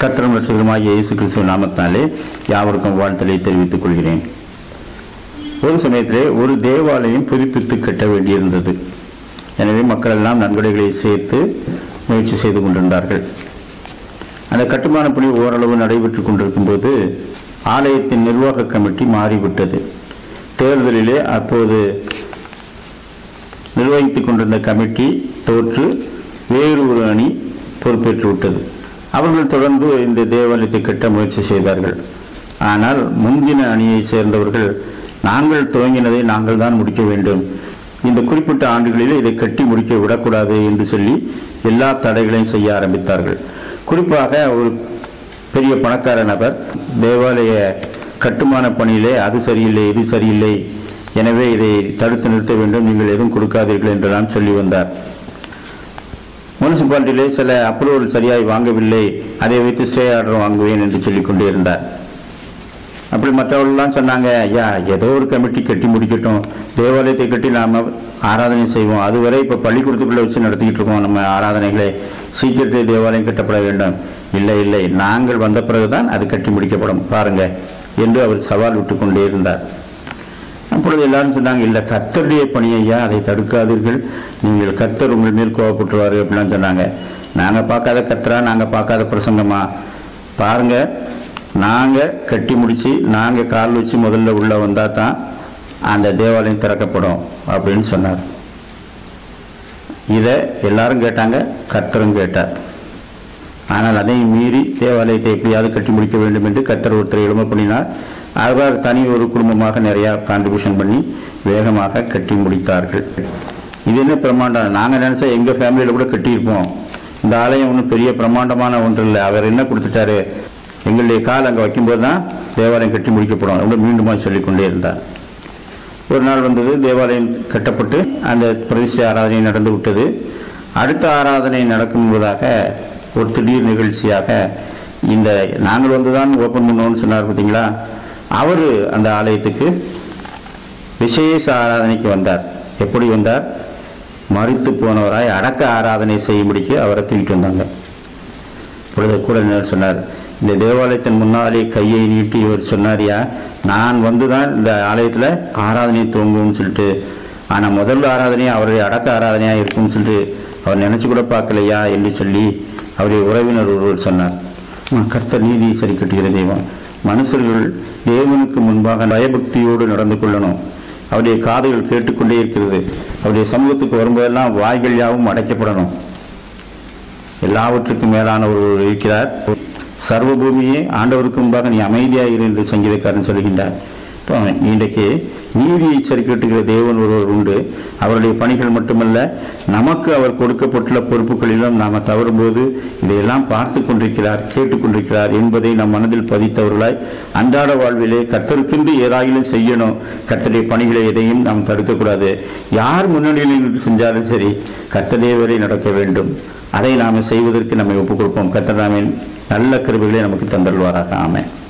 கர்த்தரும் ரட்சகருமாகிய இயேசு கிறிஸ்துவ நாமத்தினாலே யாவருக்கும் வாழ்த்தலை தெரிவித்துக் கொள்கிறேன் ஒரு சமயத்திலே ஒரு தேவாலயம் புதுப்பித்து கட்ட வேண்டியிருந்தது எனவே மக்கள் எல்லாம் நன்கொடைகளை சேர்த்து முயற்சி செய்து கொண்டிருந்தார்கள் அந்த கட்டுமான பணி ஓரளவு நடைபெற்றுக் கொண்டிருக்கும் போது ஆலயத்தின் நிர்வாக கமிட்டி மாறிவிட்டது தேர்தலிலே அப்போது நிர்வகித்துக் கொண்டிருந்த கமிட்டி தோற்று வேறு ஒரு அணி பொறுப்பேற்று விட்டது அவர்கள் தொடர்ந்து இந்த தேவாலயத்தை கட்ட முயற்சி செய்தார்கள் ஆனால் முந்தின அணியை சேர்ந்தவர்கள் நாங்கள் துவங்கினதை நாங்கள் தான் முடிக்க வேண்டும் இந்த குறிப்பிட்ட ஆண்டுகளில் இதை கட்டி முடிக்க விடக்கூடாது என்று சொல்லி எல்லா தடைகளையும் செய்ய ஆரம்பித்தார்கள் குறிப்பாக ஒரு பெரிய பணக்கார நபர் தேவாலய கட்டுமான பணியிலே அது சரியில்லை இது சரியில்லை எனவே இதை தடுத்து நிறுத்த வேண்டும் நீங்கள் எதுவும் கொடுக்காதீர்கள் என்றெல்லாம் சொல்லி வந்தார் முனிசிபாலிட்டியிலே சில அப்ரூவல் சரியாய் வாங்கவில்லை அதை வைத்து ஸ்டே ஆர்டர் வாங்குவேன் என்று சொல்லிக் கொண்டே இருந்தார் அப்படி மற்றவர்கள்லாம் சொன்னாங்க ஐயா ஏதோ ஒரு கமிட்டி கட்டி முடிக்கட்டும் தேவாலயத்தை கட்டி நாம் ஆராதனை செய்வோம் அதுவரை இப்போ பள்ளிக்கூடத்துக்குள்ளே வச்சு நடத்திக்கிட்டு இருக்கோம் நம்ம ஆராதனைகளை சீக்கிரத்தை தேவாலயம் கட்டப்பட வேண்டும் இல்லை இல்லை நாங்கள் வந்த பிறகுதான் அது கட்டி முடிக்கப்படும் பாருங்க என்று அவர் சவால் விட்டு கொண்டே இருந்தார் அப்பொழுது எல்லாரும் சொன்னாங்க இல்லை கர்த்தருடைய பணியையா அதை தடுக்காதீர்கள் நீங்கள் கர்த்தர் உங்கள் மேல் கோவப்பட்டுருவாரு அப்படிலாம் சொன்னாங்க நாங்கள் பார்க்காத கர்த்தரா நாங்கள் பார்க்காத பிரசங்கமா பாருங்க நாங்கள் கட்டி முடிச்சு நாங்கள் கால் வச்சு முதல்ல உள்ளே வந்தால் தான் அந்த தேவாலயம் திறக்கப்படும் அப்படின்னு சொன்னார் இதை எல்லாரும் கேட்டாங்க கர்த்தரும் கேட்டார் ஆனால் அதை மீறி தேவாலயத்தை எப்படியாவது கட்டி முடிக்க வேண்டும் என்று கர்த்தர் ஒருத்தர் எழும பண்ணினார் அவர் தனி ஒரு குடும்பமாக நிறையா கான்ட்ரிபியூஷன் பண்ணி வேகமாக கட்டி முடித்தார்கள் இது என்ன பிரம்மாண்டம் நாங்கள் நினச்சா எங்கள் ஃபேமிலியில் கூட கட்டியிருப்போம் இந்த ஆலயம் ஒன்றும் பெரிய பிரம்மாண்டமான ஒன்று இல்லை அவர் என்ன கொடுத்துட்டாரு எங்களுடைய கால் அங்கே வைக்கும்போது தான் தேவாலயம் கட்டி முடிக்கப்படும் அப்படின்னு மீண்டுமா சொல்லிக்கொண்டே இருந்தார் ஒரு நாள் வந்தது தேவாலயம் கட்டப்பட்டு அந்த பிரதிஷ்டை ஆராதனை நடந்து விட்டது அடுத்த ஆராதனை நடக்கும் என்பதாக ஒரு திடீர் நிகழ்ச்சியாக இந்த நாங்கள் வந்து தான் ஓப்பன் பண்ணுவோம்னு சொன்னார் பார்த்தீங்களா அவர் அந்த ஆலயத்துக்கு விசேஷ ஆராதனைக்கு வந்தார் எப்படி வந்தார் மறித்து போனவராய் அடக்க ஆராதனை செய்யும்படிக்கு அவரை தூக்கிட்டு வந்தாங்க பொழுது கூட என்ன சொன்னார் இந்த தேவாலயத்தின் முன்னாலே கையை நீட்டி இவர் சொன்னாரியா நான் வந்து தான் இந்த ஆலயத்தில் ஆராதனை துவங்கும்னு சொல்லிட்டு ஆனால் முதல் ஆராதனை அவருடைய அடக்க ஆராதனையாக இருக்கும்னு சொல்லிட்டு அவர் நினச்சி கூட பார்க்கலையா என்று சொல்லி அவருடைய உறவினர் ஒருவர் சொன்னார் "ஆமா, கர்த்தர் நீதி சரி கட்டுகிற தெய்வம் மனுஷர்கள் தேவனுக்கு முன்பாக பயபக்தியோடு நடந்து கொள்ளணும் அவருடைய காதுகள் கேட்டுக்கொண்டே இருக்கிறது அவருடைய சமூகத்துக்கு வரும்போதெல்லாம் வாய்கள் யாவும் அடைக்கப்படணும் எல்லாவற்றுக்கும் மேலான ஒருவர் இருக்கிறார் சர்வ பூமியே ஆண்டவருக்கு முன்பாக நீ அமைதியாக இரு என்று சங்கீதக்காரன் சொல்கின்றார் இப்போ இன்றைக்கு நீதியை சரிக்கட்டுகிற தேவன் ஒருவர் உண்டு அவருடைய பணிகள் மட்டுமல்ல நமக்கு அவர் கொடுக்கப்பட்டுள்ள பொறுப்புகளிலும் நாம் தவறும்போது இதையெல்லாம் பார்த்து கொண்டிருக்கிறார் கேட்டுக்கொண்டிருக்கிறார் என்பதை நம் மனதில் பதித்தவர்களாய் அன்றாட வாழ்விலே கர்த்தருக்கென்று ஏதாயிலும் செய்யணும் கர்த்தருடைய பணிகளை எதையும் நாம் தடுக்கக்கூடாது யார் முன்னணியில் நின்று செஞ்சாலும் சரி கர்த்ததேவரை நடக்க வேண்டும் அதை நாம் செய்வதற்கு நம்மை ஒப்புக் கொடுப்போம் கர்த்தர் நாமே நல்ல கிருபைகளை நமக்கு தந்தருள்வாராக ஆமென்